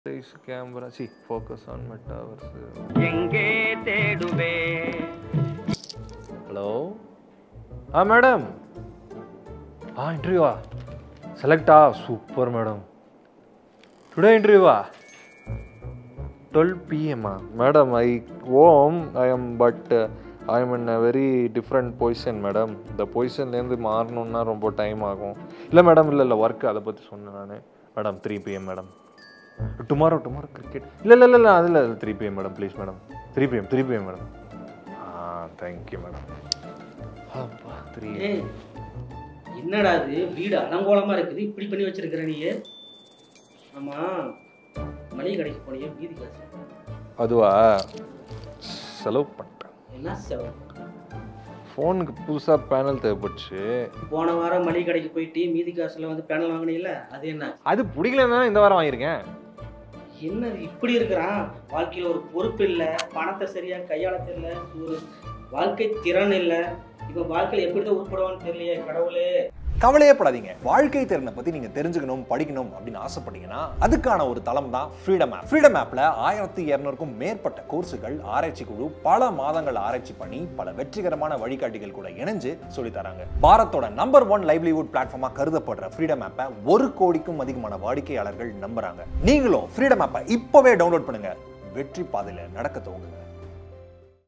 size camera see focus on metaverse எங்கே தேடுவே hello ஆ மேடம் ஆ இன்டர்வியூவா செலக்டா சூப்பர் மேடம் டுடே இன்டர்வியூவா டுவெல் பிஎம்மா madam I am I am but I am in a very different position madam இந்த பொசிஷன்லேருந்து மாறணுன்னா ரொம்ப டைம் ஆகும் இல்லை மேடம் இல்லை இல்லை ஒர்க் அதை பற்றி சொன்னேன் நான் madam three PM madam tomorrow tomorrow cricket இல்லை இல்லை இல்லை அதில் three PM madam please madam three PM three PM madam ஆ தேங்க்யூ மேடம் அப்பா த்ரீ ஏய், என்னடா இது வீடு அலங்கோலமா இருக்குது இப்படி பண்ணி வச்சிருக்கிற நீ ஆமா மளிகை கடைக்கு போனியே மீதி காசு அதுவா செலவு பண்ணிட்டேன் என்ன செலவு ஃபோனுக்கு புதுசாக பேனல் தேவைப்பட்டுச்சு போன வாரம் மளிகை கடைக்கு போயிட்டு மீதி காசுல வந்து பேனல் வாங்கினீல்ல அது என்ன அது பிடிக்கலன்னு இந்த வாரம் வாங்கியிருக்கேன் என்ன இது இப்படி இருக்கிறான் வாழ்க்கையில ஒரு பொறுப்பு இல்ல பணத்தை சரியா கையாள தெரியல ஒரு வாழ்க்கை திறன் இல்ல இவன் வாழ்க்கையில எப்படிதான் உருப்படுவான்னு தெரியலையே கடவுளே கவலையே படாதீங்க வாழ்க்கை திறனை பத்தி நீங்க தெரிஞ்சுக்கணும் படிக்கணும் அப்படின்னு ஆசைப்பட்டீங்கன்னா அதுக்கான ஒரு தளம் தான் ஃப்ரீடம் ஆப் ஃப்ரீடம் ஆப்ல ஆயிரத்தி இருநூறுக்கும் மேற்பட்ட கோர்ஸுகள் ஆராய்ச்சி குழு பல மாதங்கள் ஆராய்ச்சி பண்ணி பல வெற்றிகரமான வழிகாட்டிகள் கூட இணைஞ்சு சொல்லி தராங்க பாரத்தோட நம்பர் ஒன் லைவ்லிவுட் பிளாட்ஃபார்மா கருதப்படுற ஃப்ரீடம் ஆப்பை ஒரு கோடிக்கும் அதிகமான வாடிக்கையாளர்கள் நம்புறாங்க நீங்களும் ஃப்ரீடம் ஆப்பை இப்பவே டவுன்லோட் பண்ணுங்க வெற்றி பாதையில நடக்க துவங்குங்க